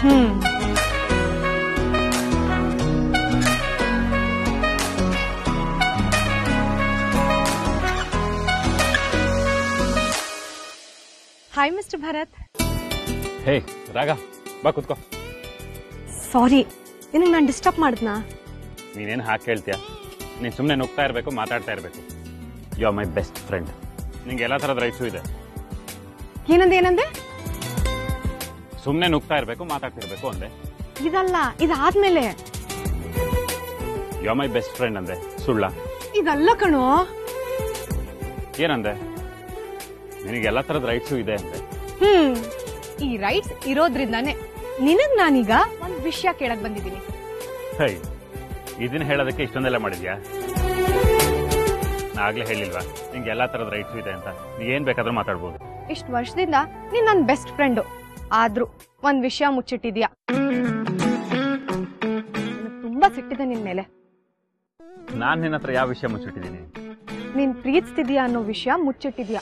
ಹ್ಮ್ hi mister Bharat hey Raga ಬಾ ಕುತ್ಕೋ ಸಾರಿ ನಿನಗೆ ನಾನು ಡಿಸ್ಟರ್ಬ್ ಮಾಡಿದ್ನಾ ನೀನೇನು ಹಾಕಿ ಕೇಳ್ತೀಯ ನೀನು ಸುಮ್ಮನೆ ನುಗ್ತಾ ಇರಬೇಕು ಮಾತಾಡ್ತಾ ಇರಬೇಕು you are my best friend ನಿಂಗೆ ಎಲ್ಲ ಥರದ ರೈಟ್ಸು ಇದೆ ಏನಂದೆ ಏನಂದೆ ಸುಮ್ಮನೆ ನುಗ್ತಾ ಇರಬೇಕು ಮಾತಾಡ್ತಿರ್ಬೇಕು ಅಂದೆ ಇದಲ್ಲ ಇದಾದ್ಮೇಲೆ you are my best friend ಅಂದೆ ಸುಳ್ಳ ಇದಲ್ಲ ಕಣೋ ಏನಂದೆ ನಿನಗೆ ಎಲ್ಲ ಥರದ ರೈಟ್ಸು ಇದೆ ಅಂದೆ ಹ್ಮ್ ಈ ರೈಟ್ಸ್ ಇರೋದ್ರಿಂದಾನೆ ನಿನಗ್ ನಾನೀಗ ಒಂದ್ ವಿಷಯ ಕೇಳಕ್ ಬಂದಿದ್ದೀನಿ ಹೈ ಇದನ್ನ ಹೇಳೋದಕ್ಕೆ ಇಷ್ಟೊಂದೆಲ್ಲ ಮಾಡಿದ್ಯಾ ನಾ ಆಗ್ಲೇ ಹೇಳಿಲ್ವಾ ನಿಂಗೆ ಎಲ್ಲ ಥರದ ರೈಟ್ಸು ಇದೆ ಅಂತ ನೀ ಏನು ಬೇಕಾದ್ರೂ ಮಾತಾಡ್ಬೋದು ಇಷ್ಟು ವರ್ಷದಿಂದ ನೀನ್ ನನ್ ಬೆಸ್ಟ್ ಫ್ರೆಂಡು ಆದ್ರೂ ಒಂದ್ ವಿಷಯ ಮುಚ್ಚಿಟ್ಟಿದ್ಯಾ ನನಗ್ ತುಂಬಾ ಸಿಟ್ಟಿದೆ ನಿನ್ ಮೇಲೆ ನಾನು ನಿನ್ನ ಹತ್ರ ಯಾವ ವಿಷಯ ಮುಚ್ಚಿಟ್ಟಿದ್ದೀನಿ ನೀನ್ ಪ್ರೀತಿಸ್ತಿದ್ಯಾ ಅನ್ನೋ ವಿಷಯ ಮುಚ್ಚಿಟ್ಟಿದ್ಯಾ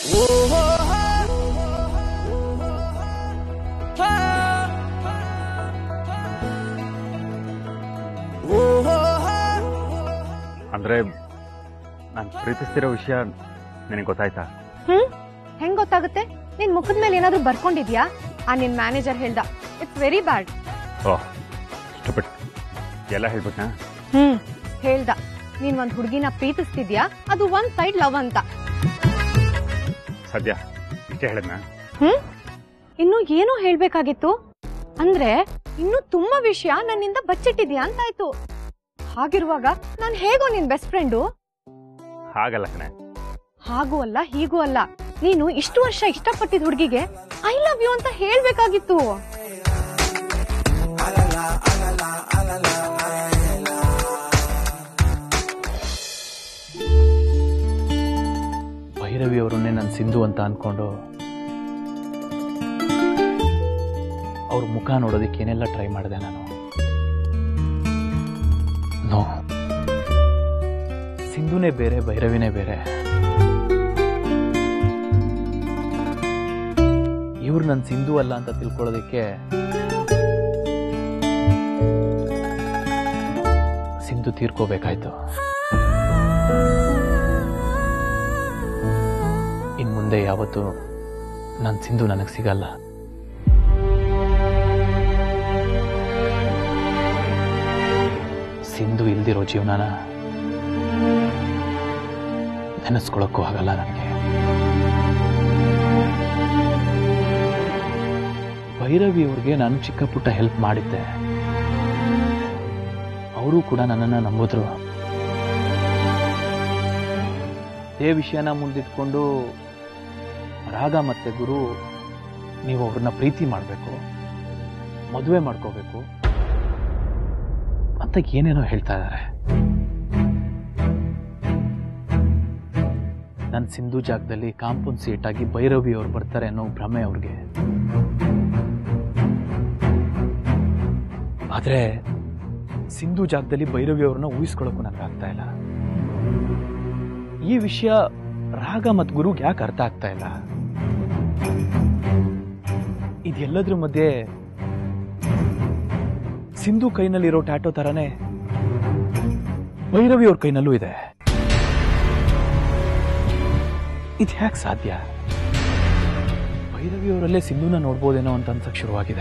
ಅಂದ್ರೆ ನಾನು ಪ್ರೀತಿಸ್ತಿರೋ ವಿಷಯ ನಿನಗೆ ಗೊತ್ತಾಯ್ತಾ ಹ್ಮ್ ಹೆಂಗ್ ಗೊತ್ತಾಗುತ್ತೆ ನಿನ್ ಮುಖದ ಮೇಲೆ ಏನಾದ್ರೂ ಬರ್ಕೊಂಡಿದ್ಯಾ ಆ ನಿನ್ ಮ್ಯಾನೇಜರ್ ಹೇಳ್ದ ಇಟ್ಸ್ ವೆರಿ ಬ್ಯಾಡ್ ಓಹ್ ಇಷ್ಟಪಟ್ಟು ಎಲ್ಲ ಹೇಳ್ಬಿಟ್ನಾ ಹ್ಮ್ ಹೇಳ್ದ ನೀನ್ ಒಂದ್ ಹುಡುಗಿನ ಪ್ರೀತಿಸ್ತಿದ್ಯಾ ಅದು ಒಂದ್ ಸೈಡ್ ಲವ್ ಅಂತ ಸದ್ಯ ಇಷ್ಟೇ ಹೇಳಿದ್ನಾ ಹ್ಮ್ ಇನ್ನು ಏನೋ ಹೇಳ್ಬೇಕಾಗಿತ್ತು ಅಂದ್ರೆ ಇನ್ನು ತುಂಬಾ ವಿಷಯ ನನ್ನಿಂದ ಬಚ್ಚಿಟ್ಟಿದ್ಯಾ ಅಂತಾಯ್ತು ಹಾಗಿರುವಾಗ ನಾನ್ ಹೇಗೋ ನಿನ್ ಬೆಸ್ಟ್ ಫ್ರೆಂಡು ಹಾಗಲ್ಲ ಕಣೆ ಹಾಗೂ ಅಲ್ಲ ಹೀಗೂ ಅಲ್ಲ ನೀನು ಇಷ್ಟು ವರ್ಷ ಇಷ್ಟಪಟ್ಟಿದ್ ಹುಡುಗಿಗೆ ಐ ಲವ್ ಯು ಅಂತ ಹೇಳ್ಬೇಕಾಗಿತ್ತು ಭೈರವಿ ಅವರನ್ನೇ ನಾನು ಸಿಂಧು ಅಂತ ಅನ್ಕೊಂಡು ಅವ್ರ ಮುಖ ನೋಡೋದಕ್ಕೆ ಏನೆಲ್ಲ ಟ್ರೈ ಮಾಡಿದೆ ನಾನು ನೋ ಸಿಂಧುನೇ ಬೇರೆ ಭೈರವಿನೇ ಬೇರೆ ಇವ್ರು ನನ್ನ ಸಿಂಧು ಅಲ್ಲ ಅಂತ ತಿಳ್ಕೊಳ್ಳೋದಕ್ಕೆ ಸಿಂಧು ತೀರ್ಕೋಬೇಕಾಯ್ತು ಇನ್ ಮುಂದೆ ಯಾವತ್ತೂ ನನ್ನ ಸಿಂಧು ನನಗೆ ಸಿಗಲ್ಲ ಸಿಂಧು ಇಲ್ದಿರೋ ಜೀವನನ ನೆನೆಸ್ಕೊಳಕ್ಕೂ ಆಗಲ್ಲ ನನಗೆ ಭೈರವಿ ಅವ್ರಿಗೆ ನಾನು ಚಿಕ್ಕ ಪುಟ್ಟ ಹೆಲ್ಪ್ ಮಾಡಿದ್ದೆ ಅವರು ಕೂಡ ನನ್ನನ್ನು ನಂಬಿದ್ರು ಇದೇ ವಿಷಯನ ಮುಂದಿಟ್ಕೊಂಡು ರಾಗ ಮತ್ತೆ ಗುರು ನೀವು ಅವ್ರನ್ನ ಪ್ರೀತಿ ಮಾಡಬೇಕು ಮದುವೆ ಮಾಡ್ಕೋಬೇಕು ಅಂತ ಏನೇನೋ ಹೇಳ್ತಾ ಇದ್ದಾರೆ ನನ್ನ ಸಿಂಧು ಜಾಗದಲ್ಲಿ ಕಾಂಪೌಂಡ್ ಸೀಟ್ ಆಗಿ ಭೈರವಿ ಅವ್ರು ಬರ್ತಾರೆ ಅನ್ನೋ ಭ್ರಮೆ ಅವ್ರಿಗೆ ಆದ್ರೆ ಸಿಂಧು ಜಾಗದಲ್ಲಿ ಭೈರವಿ ಅವ್ರನ್ನ ಊಹಿಸ್ಕೊಳ್ಳೋಕ್ಕೂ ನನಗೆ ಆಗ್ತಾ ಇಲ್ಲ ಈ ವಿಷಯ ರಾಗ ಮತ್ತು ಗುರುಗೆ ಯಾಕೆ ಅರ್ಥ ಆಗ್ತಾ ಇಲ್ಲ ಇದೆಲ್ಲದ್ರ ಮಧ್ಯೆ ಸಿಂಧು ಕೈನಲ್ಲಿರೋ ಟ್ಯಾಟೋ ತರನೇ ಭೈರವಿ ಅವ್ರ ಕೈನಲ್ಲೂ ಇದೆ ಇದು ಯಾಕೆ ಸಾಧ್ಯ ಭೈರವಿ ಅವರಲ್ಲೇ ಸಿಂಧುನ ನೋಡ್ಬೋದೇನೋ ಅಂತ ಅನ್ಸಕ್ ಶುರುವಾಗಿದೆ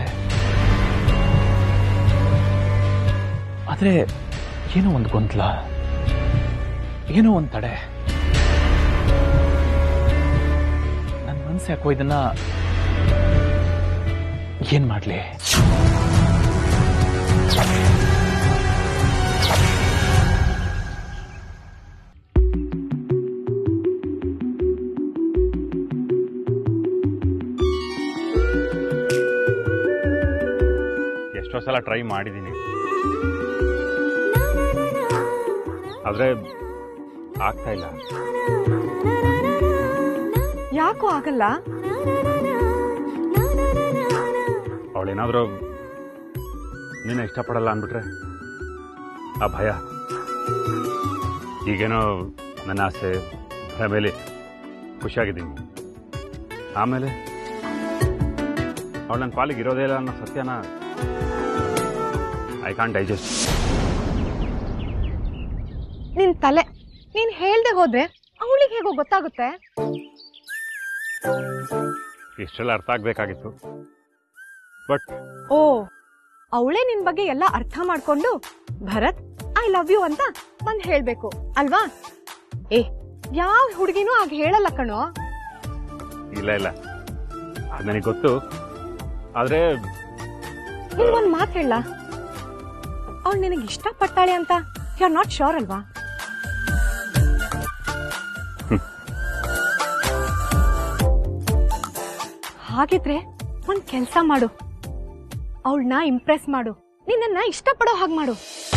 ಆದ್ರೆ ಏನೋ ಒಂದು ಗೊಂದಲ ಏನೋ ಒಂದು ತಡೆ ನನ್ನ ಮನ್ಸು ಯಾಕೋ ಇದನ್ನ ಏನ್ ಮಾಡ್ಲಿ ಎಷ್ಟೋ ಸಲ ಟ್ರೈ ಮಾಡಿದ್ದೀನಿ ಆದ್ರೆ ಆಗ್ತಾ ಇಲ್ಲ ಯಾಕೋ ಆಗಲ್ಲ ಅವಳೇನಾದ್ರೂ ನಿನ್ನ ಇಷ್ಟಪಡಲ್ಲ ಅಂದ್ಬಿಟ್ರೆ ಆ ಭಯ ಈಗೇನೋ ನನ್ನ ಆಸೆ ಭ್ರಮೇಲಿ ಖುಷಿಯಾಗಿದ್ದೀನಿ ಆಮೇಲೆ ಅವಳು ನನ್ನ ಪಾಲಿಗೆ ಇರೋದೇ ಇಲ್ಲ ಅನ್ನೋ ಸತ್ಯನ ಐ ಕಾಂಟ್ ಡೈಜೆಸ್ಟ್ ನಿನ್ ತಲೆ ನೀನ್ ಹೇಳ್ದೆ ಹೋದ್ರೆ ಅವಳಿಗೆ ಹೇಗೋ ಗೊತ್ತಾಗುತ್ತೆ ಇಷ್ಟೆಲ್ಲ ಅರ್ಥ ಆಗ್ಬೇಕಾಗಿತ್ತು ಬಟ್ ಓ ಅವಳೇ ನಿನ್ ಬಗ್ಗೆ ಎಲ್ಲ ಅರ್ಥ ಮಾಡ್ಕೊಂಡು ಭರತ್ ಐ ಲವ್ ಯು ಅಂತ ಬಂದ್ ಹೇಳ್ಬೇಕು ಅಲ್ವಾ ಏ ಯಾವ ಹುಡುಗಿನೂ ಆಗ ಹೇಳಲ್ಲ ಕಣೋ ಇಲ್ಲ ಇಲ್ಲ ಅದು ನನಗೆ ಗೊತ್ತು ಆದ್ರೆ ನಿನ್ಗೊಂದ್ ಮಾತ್ ಹೇಳ ಅವಳು ನಿನಗೆ ಇಷ್ಟಪಟ್ಟಾಳೆ ಅಂತ ಯು ಆರ್ ನಾಟ್ ಶೋರ್ ಅಲ್ವಾ ಹಾಗಿದ್ರೆ ಒಂದ್ ಕೆಲ್ಸ ಮಾಡು ಅವಳನ್ನ ಇಂಪ್ರೆಸ್ ಮಾಡು ನಿನ್ನನ್ನ ಇಷ್ಟಪಡೋ ಹಾಗೆ ಮಾಡು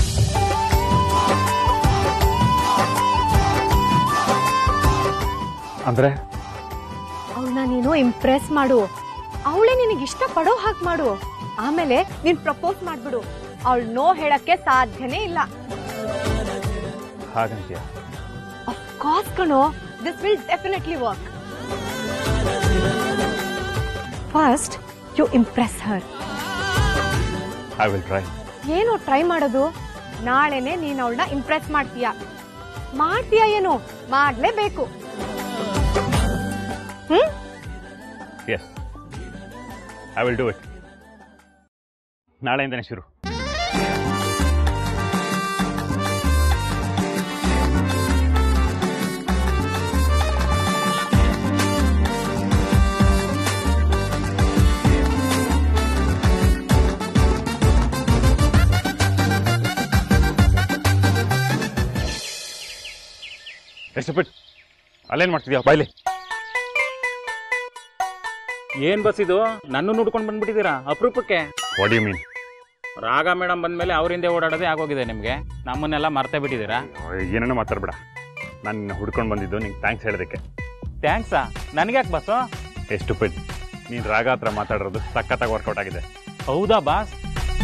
ಅಂದ್ರೆ ಅವಳನ್ನ ನೀನು ಇಂಪ್ರೆಸ್ ಮಾಡು ಅವಳೇ ನಿನಗೆ ಇಷ್ಟ ಪಡೋ ಹಾಗೆ ಮಾಡು ಆಮೇಲೆ ನೀನ್ ಪ್ರಪೋಸ್ ಮಾಡ್ಬಿಡು ಅವಳು ನೋ ಹೇಳಕ್ಕೆ ಸಾಧ್ಯನೇ ಇಲ್ಲ ಹಾಗಂತೀಯ ಕಾಸ್ ಕಣೋ this will definitely work first you Impress her I will try ಏನು ಟ್ರೈ ಮಾಡೋದು ನಾಳೆನೆ ನೀನ್ ಅವಳನ್ನ ಇಂಪ್ರೆಸ್ ಮಾಡ್ತೀಯ ಮಾಡ್ತೀಯ ಏನು ಮಾಡ್ಲೇಬೇಕು ಹ್ಮ್ S I will do it ನಾಳೆಯಿಂದನೇ ಶುರು ಎಷ್ಟು ಬಿಟ್ ಅಲ್ಲೇನ್ ಮಾಡ್ತಿದ್ಯಾ ಬಾಯ್ಲಿ ಏನ್ ಬಸ್ ಇದು ನನ್ನ ನೋಡ್ಕೊಂಡು ಬಂದ್ಬಿಟ್ಟಿದ್ದೀರಾ ಅಪರೂಪಕ್ಕೆ ವಾಟ್ ಯು ಮೀನ್ ರಾಗ ಮೇಡಮ್ ಬಂದ್ಮೇಲೆ ಅವರಿಂದೆ ಓಡಾಡೋದೇ ಆಗೋಗಿದೆ ನಿಮ್ಗೆ ನಮ್ಮನ್ನೆಲ್ಲ ಮರ್ತೇ ಬಿಟ್ಟಿದ್ದೀರಾ ಏನೇನೋ ಮಾತಾಡ್ಬೇಡ ನಾನು ನಿನ್ನ ಹುಡ್ಕೊಂಡು ಬಂದಿದ್ದು ನಿಂಗೆ ಥ್ಯಾಂಕ್ಸ್ ಹೇಳೋದಕ್ಕೆ ಥ್ಯಾಂಕ್ಸಾ ನನಗ್ಯಾಕೆ ಬಸ್ಸು ಎಷ್ಟು ಪಿಟ್ ನೀನು ರಾಗ ಹತ್ರ ಮಾತಾಡಿರೋದು ಸಖತ್ತಾಗಿ ವರ್ಕೌಟ್ ಆಗಿದೆ ಹೌದಾ ಬಾಸ್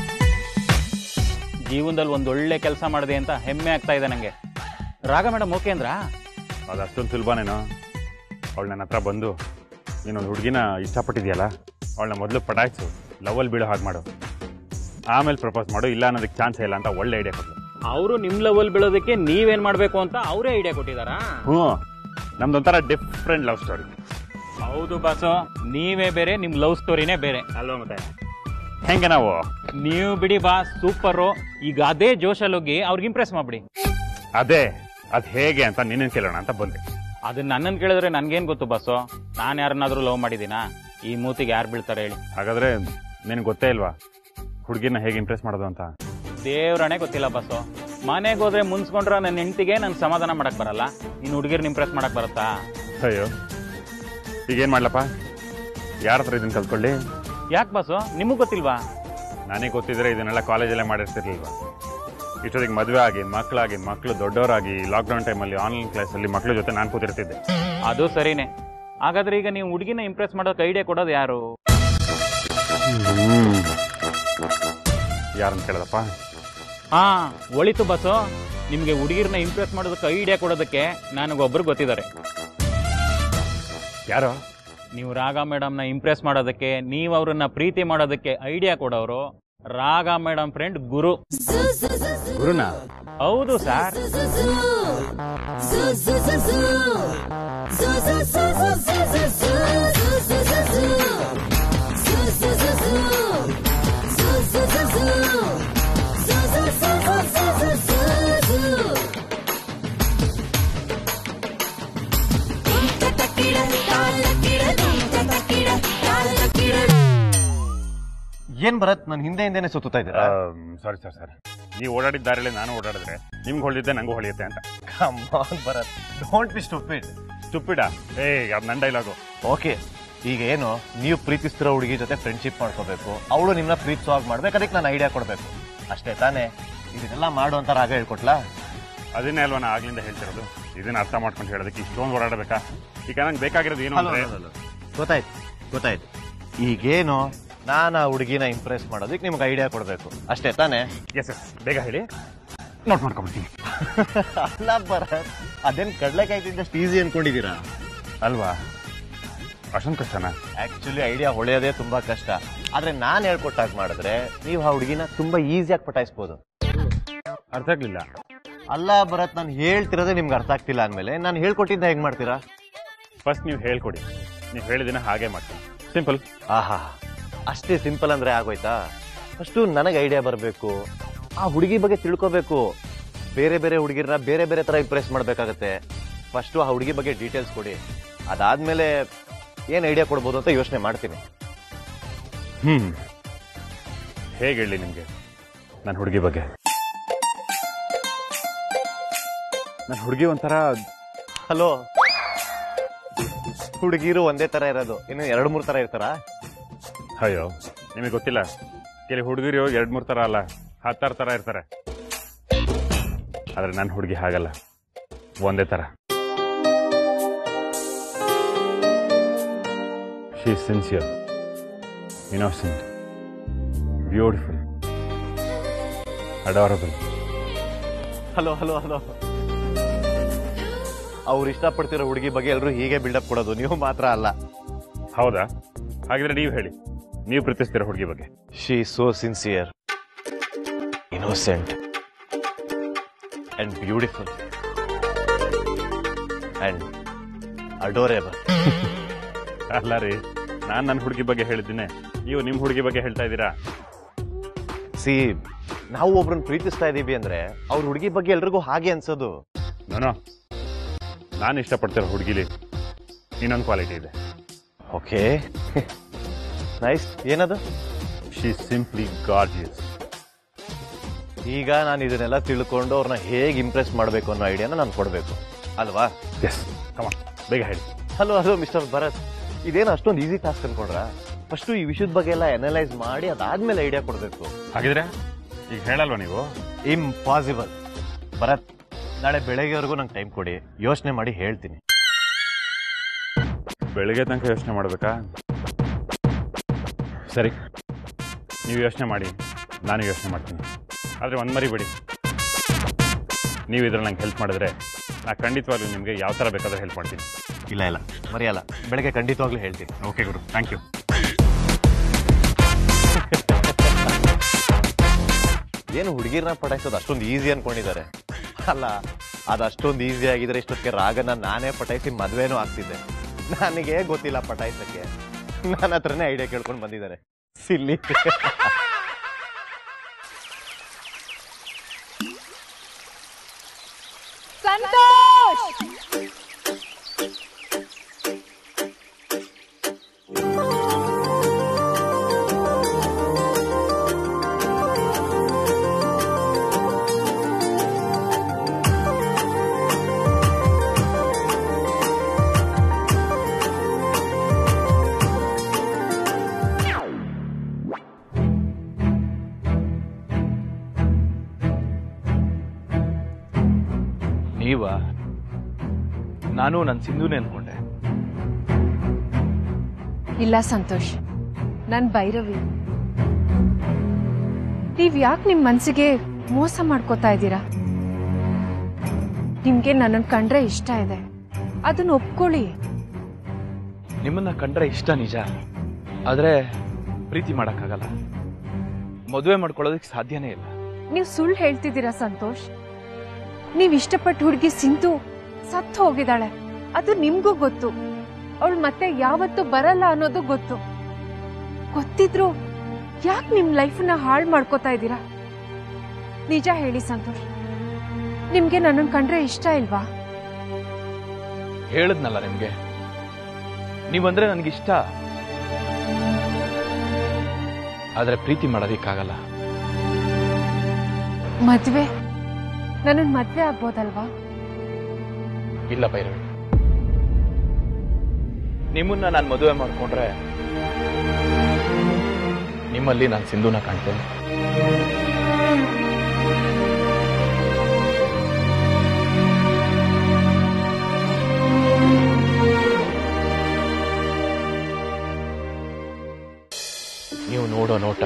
ಜೀವನದಲ್ಲಿ ಒಂದು ಒಳ್ಳೆ ಕೆಲಸ ಮಾಡಿದೆ ಅಂತ ಹೆಮ್ಮೆ ಆಗ್ತಾ ಇದೆ ನನಗೆ ರಾಗ ಮೇಡಮ್ ಓಕೆ ಅಂದ್ರಾ ಅದು ಅಷ್ಟೊಂದು ಸುಲಭನೇನೋ ಅವಳು ನನ್ನ ಹತ್ರ ಬಂದು ನೀನೊಂದು ಹುಡುಗಿನ ಇಷ್ಟಪಟ್ಟಿದ್ಯಲ್ಲ ಅವಳನ್ನ ಮೊದಲು ಪಟಾಯಿಸು ಲವಲ್ ಬೀಳೋ ಹಾಗೆ ಮಾಡು ಆಮೇಲೆ ಪ್ರಪೋಸ್ ಮಾಡು ಇಲ್ಲ ಅನ್ನೋದಕ್ಕೆ ಚಾನ್ಸ್ ಇಲ್ಲ ಅಂತ ಒಳ್ಳೆ ಐಡಿಯಾ ಕೊಟ್ಟರು ಅವರು ನಿಮ್ ಲೆವೆಲ್ ಬೀಳೋದಕ್ಕೆ ನೀವೇನ್ ಮಾಡ್ಬೇಕು ಅಂತ ಅವರೇ ಐಡಿಯಾ ಕೊಟ್ಟಿದ್ದಾರಾ ಹ್ಞೂ ನಮ್ದೊಂಥರ ಡಿಫ್ರೆಂಟ್ ಲವ್ ಸ್ಟೋರಿ ಹೌದು ಬಾಸು ನೀವೇ ಬೇರೆ ನಿಮ್ ಲವ್ ಸ್ಟೋರಿನೇ ಬೇರೆ ಅಲ್ವಾ ಮತ್ತೆ ಹೆಂಗೆ ನಾವು ನೀವು ಬಿಡಿ ಬಾಸ್ ಸೂಪರು ಈಗ ಅದೇ ಜೋಶಲ್ಲಿ ಹೋಗಿ ಅವ್ರಿಗೆ ಇಂಪ್ರೆಸ್ ಮಾಡ್ಬಿಡಿ ಅದೇ ಅದು ಹೇಗೆ ಅಂತ ನಿನ್ನ ಕೇಳೋಣ ಅಂತ ಬಂದೆ ಅದನ್ನ ನನ್ನನ್ನು ಕೇಳಿದ್ರೆ ನನ್ಗೇನ್ ಗೊತ್ತು ಬಸ್ಸು ನಾನು ಯಾರನ್ನಾದ್ರೂ ಲವ್ ಮಾಡಿದ್ದೀನಾ ಈ ಮೂತಿಗೆ ಯಾರು ಬೀಳ್ತಾರೆ ಹೇಳಿ ಹಾಗಾದ್ರೆ ನಿನಗೆ ಗೊತ್ತೇ ಇಲ್ವಾ ಹುಡುಗಿನ ಹೇಗೆ ಇಂಪ್ರೆಸ್ ಮಾಡೋದು ಅಂತ ದೇವ್ರಣೆ ಗೊತ್ತಿಲ್ಲ ಬಸ್ಸು ಮನೆಗೆ ಹೋದ್ರೆ ಮುನ್ಸ್ಕೊಂಡ್ರೆ ನನ್ನ ಹೆಂಡತಿಗೆ ನನ್ ಸಮಾಧಾನ ಮಾಡಕ್ ಬರಲ್ಲ ಇನ್ನು ಹುಡುಗಿರ್ನ ಇಂಪ್ರೆಸ್ ಮಾಡಕ್ ಬರುತ್ತಾ ಅಯ್ಯೋ ಈಗೇನು ಮಾಡ್ಲಪ್ಪ ಯಾರ ಹತ್ರ ಇದನ್ನು ಕಲ್ತ್ಕೊಳ್ಳಿ ಯಾಕೆ ಬಸ್ಸು ನಿಮಗ್ ಗೊತ್ತಿಲ್ವಾ ನನಗೆ ಗೊತ್ತಿದ್ರೆ ಇದನ್ನೆಲ್ಲ ಕಾಲೇಜಲ್ಲೇ ಮಾಡಿರ್ತಿರ್ಲಿಲ್ವಾ ಇಷ್ಟೊತ್ತಿಗೆ ಮದುವೆ ಆಗಿ ಮಕ್ಕಳಾಗಿ ಮಕ್ಕಳು ದೊಡ್ಡವರಾಗಿ ಲಾಕ್ಡೌನ್ ಟೈಮಲ್ಲಿ ಆನ್ಲೈನ್ ಕ್ಲಾಸಲ್ಲಿ ಮಕ್ಕಳ ಜೊತೆ ನಾನು ಕೂತಿರ್ತಿದ್ದೆ ಅದು ಸರಿನೇ ಹಾಗಾದ್ರೆ ಈಗ ನೀವು ಹುಡುಗಿನ ಇಂಪ್ರೆಸ್ ಮಾಡೋಕೆ ಐಡಿಯಾ ಕೊಡೋದು ಯಾರು ಯಾರನ್ನ ಕೇಳದಪ್ಪ ಹಾ ಒಳಿತು ಬಸ್ಸು ನಿಮ್ಗೆ ಹುಡುಗಿರ್ನ ಇಂಪ್ರೆಸ್ ಮಾಡೋದಕ್ಕೆ ಐಡಿಯಾ ಕೊಡೋದಕ್ಕೆ ನನಗೊಬ್ರು ಗೊತ್ತಿದ್ದಾರೆ ಯಾರೋ ನೀವು ರಾಗ ಮೇಡಮ್ನ ಇಂಪ್ರೆಸ್ ಮಾಡೋದಕ್ಕೆ ನೀವು ಅವ್ರನ್ನ ಪ್ರೀತಿ ಮಾಡೋದಕ್ಕೆ ಐಡಿಯಾ ಕೊಡೋರು ರಾಗ ಮೇಡಮ್ ಫ್ರೆಂಡ್ ಗುರು ಗುರುನ ಹೌದು ಸರ್ ಏನ್ ಬರತ್ ನನ್ನ ಹಿಂದೆ ಹಿಂದೆನೆ ಸುತ್ತಾ ಇದ್ದೀರಾ ಸಾರಿ ಸರ್ ಸರ್ ನೀವು ಓಡಾಡಿದ ದಾರಿಯಲ್ಲಿ ನಾನು ಓಡಾಡಿದ್ರೆ ನಿಮ್ಗೆ ಹೊಳಿದ್ದೆ ನಂಗೂ ಹೊಳಿಯುತ್ತೆ ಅಂತ come on Bharat don't be stupid ಸ್ಟುಪಿಡ ಏ ಅದು ನನ್ನ ಡೈಲಾಗು ಓಕೆ ಈಗ ಏನು ನೀವು ಪ್ರೀತಿಸ್ತಿರೋ ಹುಡುಗಿ ಜೊತೆ ಫ್ರೆಂಡ್ಶಿಪ್ ಮಾಡ್ಕೋಬೇಕು ಅವಳು ನಿಮ್ಮನ್ನ ಪ್ರೀತಿಸೋ ಹಾಗೆ ಮಾಡ್ಬೇಕು ಅದಕ್ಕೆ ನಾನು ಐಡಿಯಾ ಕೊಡಬೇಕು ಅಷ್ಟೇ ತಾನೇ ಇದನ್ನೆಲ್ಲ ಮಾಡು ಅಂತ ರಾಗ ಹೇಳ್ಕೊಟ್ಲಾ ಅದನ್ನೇ ಅಲ್ವಾ ನಾ ಆಗ್ಲಿಂದ ಹೇಳ್ತಿರೋದು ಇದನ್ನ ಅರ್ಥ ಮಾಡ್ಕೊಂಡು ಹೇಳೋದಕ್ಕೆ ಇಷ್ಟೊಂದು ಓಡಾಡಬೇಕಾ ಈಗ ನಂಗೆ ಬೇಕಾಗಿರೋದು ಏನು ಅಂದ್ರೆ ಗೊತ್ತಾಯ್ತು ಗೊತ್ತಾಯ್ತು ಈಗೇನು ನಾನು ಆ ಹುಡುಗಿನ ಇಂಪ್ರೆಸ್ ಮಾಡೋದಕ್ಕೆ ನಿಮ್ಗೆ ಐಡಿಯಾ ಕೊಡಬೇಕು ಅಷ್ಟೇ ತಾನೇ ಎಸ್ ಎಸ್ ಬೇಗ ಹೇಳಿ ನೋಟ್ ಮಾಡ್ಕೊಂಬಿಡ್ತೀನಿ ಅಲ್ಲ ಭರತ್ ಅದೇನ್ ಕಡ್ಲೆಕಾಯಿ ತಿಂದಷ್ಟು ಈಸಿ ಅನ್ಕೊಂಡಿದ್ದೀರಾ ಅಲ್ವಾ ಅಷ್ಟೊಂದು ಕಷ್ಟನಾ ಆಕ್ಚುಲಿ ಐಡಿಯಾ ಹೊಳೆಯೋದೇ ತುಂಬಾ ಕಷ್ಟ ಆದ್ರೆ ನಾನ್ ಹೇಳ್ಕೊಟ್ಟಾಗ ಮಾಡಿದ್ರೆ ನೀವು ಆ ಹುಡುಗಿನ ತುಂಬಾ ಈಸಿಯಾಗಿ ಪಟಾಯಿಸ್ಬೋದು ಅರ್ಥ ಆಗ್ಲಿಲ್ಲ ಅಲ್ಲ ಭರತ್ ನಾನು ಹೇಳ್ತಿರೋದೇ ನಿಮ್ಗೆ ಅರ್ಥ ಆಗ್ತಿಲ್ಲ ಅಂದ್ಮೇಲೆ ನಾನು ಹೇಳ್ಕೊಟ್ಟಿದ್ದ ಹೆಂಗ್ ಮಾಡ್ತೀರಾ ಫಸ್ಟ್ ನೀವು ಹೇಳ್ಕೊಡಿ ನೀವು ಹೇಳಿದಿನ ಹಾಗೆ ಮಾಡ್ತೀನಿ ಸಿಂಪಲ್ ಆಹಾ ಅಷ್ಟೇ ಸಿಂಪಲ್ ಅಂದ್ರೆ ಆಗೋಯ್ತಾ ಫಸ್ಟು ನನಗೆ ಐಡಿಯಾ ಬರಬೇಕು ಆ ಹುಡುಗಿ ಬಗ್ಗೆ ತಿಳ್ಕೋಬೇಕು ಬೇರೆ ಬೇರೆ ಹುಡುಗಿರನ್ನ ಬೇರೆ ಬೇರೆ ತರ ಇಂಪ್ರೆಸ್ ಮಾಡ್ಬೇಕಾಗತ್ತೆ ಫಸ್ಟು ಆ ಹುಡುಗಿ ಬಗ್ಗೆ ಡೀಟೇಲ್ಸ್ ಕೊಡಿ ಅದಾದ್ಮೇಲೆ ಏನ್ ಐಡಿಯಾ ಕೊಡ್ಬೋದು ಅಂತ ಯೋಚನೆ ಮಾಡ್ತೀನಿ ಹ್ಮ್ ಹೇಗೆ ಹೇಳಿ ನಿಮಗೆ ನನ್ನ ಹುಡುಗಿ ಬಗ್ಗೆ ನನ್ನ ಹುಡುಗಿ ಒಂಥರ ಹಲೋ ಹುಡುಗಿರು ಒಂದೇ ತರ ಇರೋದು ಇನ್ನು ಎರಡು ಮೂರು ತರ ಇರ್ತಾರಾ ಅಯ್ಯೋ ನಿಮಗೆ ಗೊತ್ತಿಲ್ಲ ಕೆಲವು ಹುಡುಗಿರು ಎರಡು ಮೂರು ಥರ ಅಲ್ಲ ಹತ್ತಾರು ಥರ ಇರ್ತಾರೆ ಆದರೆ ನನ್ನ ಹುಡುಗಿ ಹಾಗಲ್ಲ ಒಂದೇ ಥರ she sincere innocent beautiful adorable hello hello hello ಅವ್ರು ಇಷ್ಟಪಡ್ತಿರೋ ಹುಡುಗಿ ಬಗ್ಗೆ ಎಲ್ಲರೂ ಹೀಗೆ ಬಿಲ್ಡಪ್ ಕೊಡೋದು ನೀವು ಮಾತ್ರ ಅಲ್ಲ ಹೌದಾ ಹಾಗಿದ್ರೆ ನೀವು ಹೇಳಿ ನೀವು ಪ್ರೀತಿಸ್ತೀರ ಹುಡುಗಿ ಬಗ್ಗೆ she so sincere innocent and beautiful and adorable ಅಲ್ಲ ರೀ ನಾನು ನನ್ನ ಹುಡುಗಿ ಬಗ್ಗೆ ಹೇಳಿದ್ದೀನಿ ನೀವು ನಿಮ್ಮ ಹುಡುಗಿ ಬಗ್ಗೆ ಹೇಳ್ತಾ ಇದ್ದೀರಾ ಸಿ ನಾವು ಒಬ್ರನ್ನ ಪ್ರೀತಿಸ್ತಾ ಇದೀವಿ ಅಂದ್ರೆ ಅವ್ರ ಹುಡುಗಿ ಬಗ್ಗೆ ಎಲ್ರಿಗೂ ಹಾಗೆ ಅನ್ಸೋದು ನಾನು ನಾನು ಇಷ್ಟಪಡ್ತಿರೋ ಹುಡುಗಿಲಿ ಇನ್ನೊಂದು ಕ್ವಾಲಿಟಿ ಇದೆ ಓಕೆ ನೈಸ್ ಏನದು ಶಿ ಸಿಂಪ್ಲಿ ಗಾರ್ಜಿಯಸ್ ಈಗ ನಾನು ಇದನ್ನೆಲ್ಲ ತಿಳ್ಕೊಂಡು ಅವ್ರನ್ನ ಹೇಗೆ ಇಂಪ್ರೆಸ್ ಮಾಡಬೇಕು ಅನ್ನೋ ಐಡಿಯಾನ ನಾನು ಕೊಡಬೇಕು ಅಲ್ವಾ ಎಸ್ ಕಮ ಬೇಗ ಹೇಳಿ ಹಲೋ ಹಲೋ ಮಿಸ್ಟರ್ ಭರತ್ ಇದೇನು ಅಷ್ಟೊಂದು ಈಸಿ ಟಾಸ್ಕ್ ಅನ್ಕೊಂಡ್ರ ಫಸ್ಟು ಈ ವಿಷಯದ ಬಗ್ಗೆ ಎಲ್ಲ ಅನಲೈಸ್ ಮಾಡಿ ಅದಾದ್ಮೇಲೆ ಐಡಿಯಾ ಕೊಡಬೇಕು ಹಾಗಿದ್ರೆ ಈಗ ಹೇಳಲ್ವಾ ನೀವು ಇಂಪಾಸಿಬಲ್ ಭರತ್ ನಾಳೆ ಬೆಳಗ್ಗೆವರೆಗೂ ನಂಗೆ ಟೈಮ್ ಕೊಡಿ ಯೋಚನೆ ಮಾಡಿ ಹೇಳ್ತೀನಿ ಬೆಳಗ್ಗೆ ತನಕ ಯೋಚನೆ ಮಾಡಬೇಕಾ ಸರಿ ನೀವು ಯೋಚನೆ ಮಾಡಿ ನಾನು ಯೋಚನೆ ಮಾಡ್ತೀನಿ ಆದರೆ ಒಂದು ಮರಿ ಬಿಡಿ ನೀವು ಇದ್ರಲ್ಲಿ ನಂಗೆ ಹೆಲ್ಪ್ ಮಾಡಿದ್ರೆ ನಾ ಖಂಡಿತವಾಗ್ಲೂ ನಿಮಗೆ ಯಾವ ಥರ ಬೇಕಾದ್ರೆ ಹೆಲ್ಪ್ ಮಾಡ್ತೀನಿ ಇಲ್ಲ ಇಲ್ಲ ಮರೆಯಲ್ಲ ಬೆಳಗ್ಗೆ ಖಂಡಿತವಾಗ್ಲೂ ಹೇಳ್ತೀನಿ ಓಕೆ ಗುರು ಥ್ಯಾಂಕ್ ಯು ಏನು ಹುಡುಗಿರನ್ನ ಪಟಾಯಿಸೋದು ಅಷ್ಟೊಂದು ಈಸಿ ಅನ್ಕೊಂಡಿದ್ದಾರೆ ಅಲ್ಲ ಅದು ಅಷ್ಟೊಂದು ಈಸಿ ಆಗಿದ್ರೆ ಇಷ್ಟೊತ್ತಿಗೆ ರಾಗನ ನಾನೇ ಪಟಾಯಿಸಿ ಮದ್ವೆನೂ ಆಗ್ತಿದ್ದೆ ನನಗೆ ಗೊತ್ತಿಲ್ಲ ಪಟಾಯಿಸಕ್ಕೆ ನನ್ನ ಹತ್ರನೇ ಐಡಿಯಾ ಕೇಳ್ಕೊಂಡು ಬಂದಿದ್ದಾರೆ ಸಿಲ್ಲಿ ಸಂತೋಷ್ ನೀವ ನಾನು ನನ್ನ ಸಿಂಧುನೇ ಅನ್ಕೊಂಡೆ ಇಲ್ಲ ಸಂತೋಷ್ ನನ್ ಭೈರವಿ ನೀವ್ ಯಾಕೆ ನಿಮ್ ಮನ್ಸಿಗೆ ಮೋಸ ಮಾಡ್ಕೋತಾ ಇದ್ದೀರಾ ನಿಮ್ಗೆ ನನ್ನನ್ ಕಂಡ್ರೆ ಇಷ್ಟ ಇದೆ ಅದನ್ನ ಒಪ್ಕೊಳ್ಳಿ ನಿಮ್ಮನ್ನ ಕಂಡ್ರೆ ಇಷ್ಟ ನಿಜ ಆದ್ರೆ ಪ್ರೀತಿ ಮಾಡಕ್ಕಾಗಲ್ಲ ಮದುವೆ ಮಾಡ್ಕೊಳ್ಳೋದಕ್ಕೆ ಸಾಧ್ಯನೇ ಇಲ್ಲ ನೀವ್ ಸುಳ್ಳು ಹೇಳ್ತಿದ್ದೀರಾ ಸಂತೋಷ್ ನೀವ್ ಇಷ್ಟಪಟ್ಟ ಹುಡುಗಿ ಸಿಂಧು ಸತ್ತು ಹೋಗಿದ್ದಾಳೆ ಅದು ನಿಮ್ಗೂ ಗೊತ್ತು ಅವಳು ಮತ್ತೆ ಯಾವತ್ತೂ ಬರಲ್ಲ ಅನ್ನೋದು ಗೊತ್ತು ಗೊತ್ತಿದ್ರು ಯಾಕೆ ನಿಮ್ ಲೈಫ್ನ ಹಾಳು ಮಾಡ್ಕೋತಾ ಇದ್ದೀರಾ ನಿಜ ಹೇಳಿ ಸಂತೋಷ್ ನಿಮ್ಗೆ ನನ್ನನ್ ಕಂಡ್ರೆ ಇಷ್ಟ ಇಲ್ವಾ ಹೇಳದ್ನಲ್ಲ ನಿಮ್ಗೆ ನೀವಂದ್ರೆ ನನಗಿಷ್ಟ ಆದ್ರೆ ಪ್ರೀತಿ ಮಾಡೋದಿಕ್ಕಾಗಲ್ಲ ಮದ್ವೆ ನನ್ನನ್ ಮದ್ವೆ ಆಗ್ಬೋದಲ್ವಾ ಇಲ್ಲ ಭೈರವಿ ನಿಮ್ಮನ್ನ ನಾನು ಮದುವೆ ಮಾಡ್ಕೊಂಡ್ರೆ ನಿಮ್ಮಲ್ಲಿ ನಾನು ಸಿಂಧುನ ಕಾಣ್ತೇನೆ ನೀವು ನೋಡೋ ನೋಟ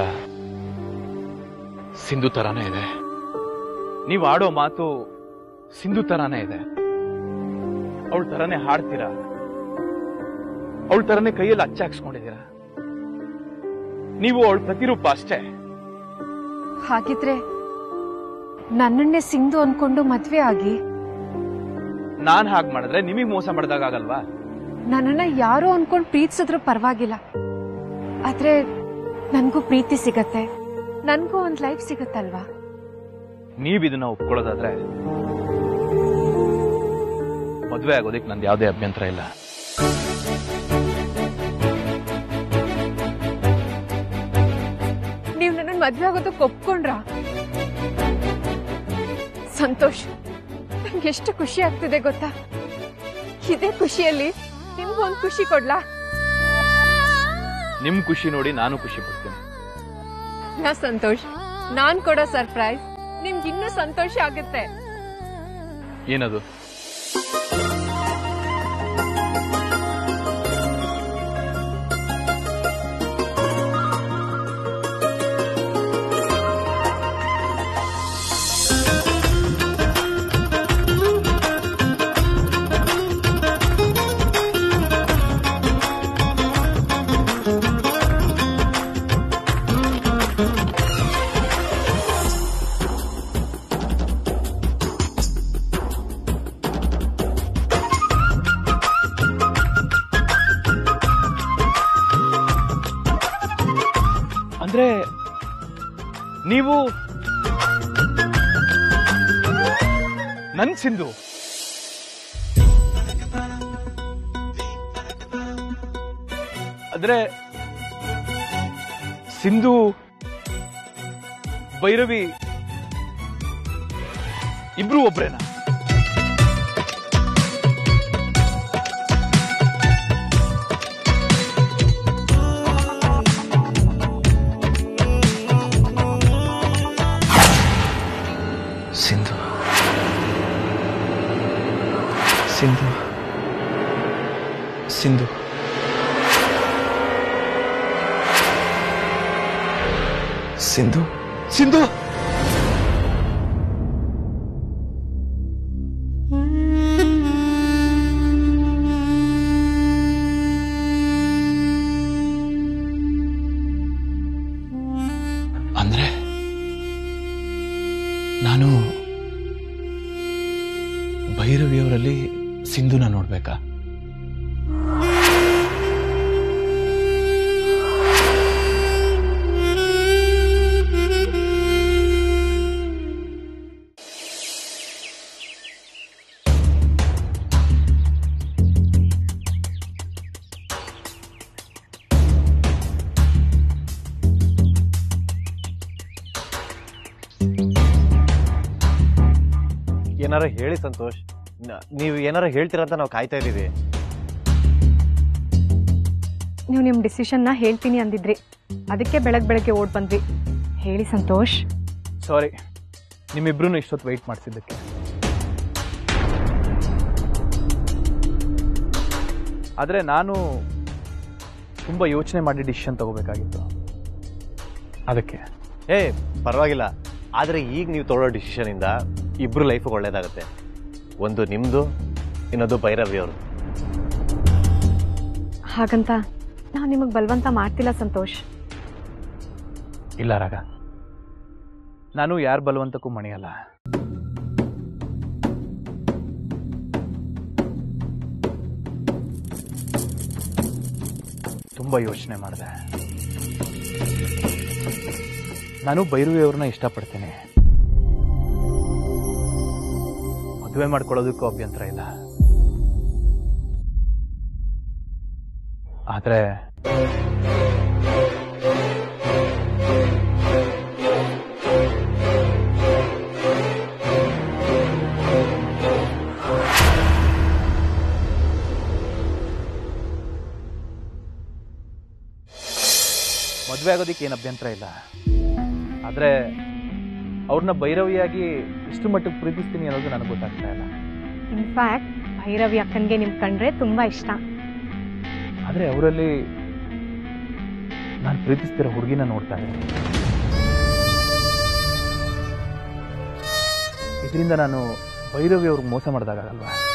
ಸಿಂಧು ತರಾನೇ ಇದೆ ನೀವು ಆಡೋ ಮಾತು ಸಿಂಧು ತರಾನೇ ಇದೆ ಅವಳ ತರಾನೇ ಹಾಡ್ತೀರಾ ಅವಳ ತರನೇ ಕೈಯಲ್ಲಿ ಅಚ್ಚ ಹಾಕ್ಸ್ಕೊಂಡಿದ್ದೀರಾ ನೀವು ಅವಳ ಪ್ರತಿರೂಪ ಅಷ್ಟೇ ಹಾಗಿದ್ರೆ ನನ್ನನ್ನೇ ಸಿಂಧು ಅನ್ಕೊಂಡು ಮದ್ವೆ ಆಗಿ ನಾನ್ ಹಾಗೆ ಮಾಡಿದ್ರೆ ನಿಮಗ್ ಮೋಸ ಮಾಡ್ದಾಗ ಆಗಲ್ವಾ ನನ್ನನ್ನ ಯಾರೋ ಅನ್ಕೊಂಡ್ ಪ್ರೀತಿಸಿದ್ರು ಪರವಾಗಿಲ್ಲ ಆದ್ರೆ ನನ್ಗೂ ಪ್ರೀತಿ ಸಿಗತ್ತೆ ನನ್ಗೂ ಒಂದ್ ಲೈಫ್ ಸಿಗತ್ತಲ್ವಾ ನೀವ್ ಇದನ್ನ ಒಪ್ಕೊಳ್ಳೋದಾದ್ರೆ ಮದ್ವೆ ಆಗೋದಕ್ಕೆ ನಂದು ಯಾವುದೇ ಅಭ್ಯಂತರ ಇಲ್ಲ ನೀವ್ ನನ್ನ ಮದ್ವೆ ಆಗೋದಕ್ಕೆ ಒಪ್ಕೊಂಡ್ರ ಸಂತೋಷ್ ನಂಗೆ ಎಷ್ಟು ಖುಷಿ ಆಗ್ತಿದೆ ಗೊತ್ತಾ ಇದೇ ಖುಷಿಯಲ್ಲಿ ನಿಮ್ಗೂ ಒಂದ್ ಖುಷಿ ಕೊಡ್ಲಾ ನಿಮ್ ಖುಷಿ ನೋಡಿ ನಾನು ಖುಷಿ ಪಡ್ತೀನಿ ನಾ ಸಂತೋಷ್ ನಾನ್ ಕೊಡೋ ಸರ್ಪ್ರೈಸ್ ನಿಮ್ಗೆ ಇನ್ನೂ ಸಂತೋಷ ಆಗುತ್ತೆ ಏನದು ಅಂದ್ರೆ ನೀವು ನನ್ ಸಿಂಧು ಆದ್ರೆ ಸಿಂಧು ಭೈರವಿ ಇಬ್ರು ಒಬ್ರೇನಾ ಸಿಂಧು ಸಿಂಧು ಸಿಂಧು ಸಿಂಧು ಸಿಂಧು ಅಂದ್ರೆ ನಾನು ಭೈರವಿಯವರಲ್ಲಿ ಸಿಂಧುನ ನೋಡ್ಬೇಕಾ ಏನಾರ ಹೇಳಿ ಸಂತೋಷ್ ನ- ನೀವು ಏನಾರ ಹೇಳ್ತೀರಾ ಅಂತ ನಾವು ಕಾಯ್ತಾ ಇದ್ದೀವಿ ನೀವು ನಿಮ್ಮ ಡಿಸಿಷನ್ನ ಹೇಳ್ತೀನಿ ಅಂದಿದ್ರಿ ಅದಕ್ಕೆ ಬೆಳಗ್ಗೆ ಬೆಳಗ್ಗೆ ಓಡ್ ಬಂದ್ವಿ ಹೇಳಿ ಸಂತೋಷ್ ಸಾರಿ ನಿಮ್ಮಿಬ್ರು ಇಷ್ಟೊತ್ತು ವೆಯ್ಟ್ ಮಾಡಿಸಿದ್ದಕ್ಕೆ ಆದರೆ ನಾನು ತುಂಬ ಯೋಚನೆ ಮಾಡಿ ಡಿಸಿಷನ್ ತಗೋಬೇಕಾಗಿತ್ತು ಅದಕ್ಕೆ ಏ ಪರವಾಗಿಲ್ಲ ಆದರೆ ಈಗ ನೀವು ತೊಗೊಳ್ಳೋ ಡಿಸಿಷನ್ ಇಂದ ಇಬ್ರು ಲೈಫ್ ಒಳ್ಳೇದಾಗುತ್ತೆ ಒಂದು ನಿಮ್ದು ಇನ್ನೊಂದು ಭೈರವಿ ಅವರು ಹಾಗಂತ ನಾವು ನಿಮಗೆ ಬಲವಂತ ಮಾಡ್ತಿಲ್ಲ ಸಂತೋಷ್ ಇಲ್ಲ ರಾಗ ನಾನು ಯಾರ ಬಲವಂತಕ್ಕೂ ಮಣಿಯಲ್ಲ ತುಂಬ ಯೋಚನೆ ಮಾಡಿದೆ ನಾನು ಭೈರವಿಯವ್ರನ್ನ ಇಷ್ಟಪಡ್ತೀನಿ ಮದುವೆ ಮಾಡ್ಕೊಳ್ಳೋದಕ್ಕೂ ಅಭ್ಯಂತರ ಇಲ್ಲ ಆದರೆ ಮದುವೆ ಆಗೋದಕ್ಕೆ ಏನು ಅಭ್ಯಂತರ ಇಲ್ಲ ಆದರೆ ಅವ್ರನ್ನ ಭೈರವಿಯಾಗಿ ಇಷ್ಟು ಮಟ್ಟಿಗೆ ಪ್ರೀತಿಸ್ತೀನಿ ಅನ್ನೋದು ನನಗೆ ಗೊತ್ತಾಗ್ತಾ ಇಲ್ಲ ಇನ್ಫ್ಯಾಕ್ಟ್ ಭೈರವಿ ಅಕ್ಕನ್ಗೆ ನಿಮ್ ಕಂಡ್ರೆ ತುಂಬಾ ಇಷ್ಟ ಆದರೆ ಅವರಲ್ಲಿ ನಾನು ಪ್ರೀತಿಸ್ತಿರೋ ಹುಡುಗಿನ ನೋಡ್ತಾ ಇದ್ದೀನಿ ಇದರಿಂದ ನಾನು ಭೈರವಿ ಅವ್ರಿಗೆ ಮೋಸ ಮಾಡಿದಾಗಲ್ವಾ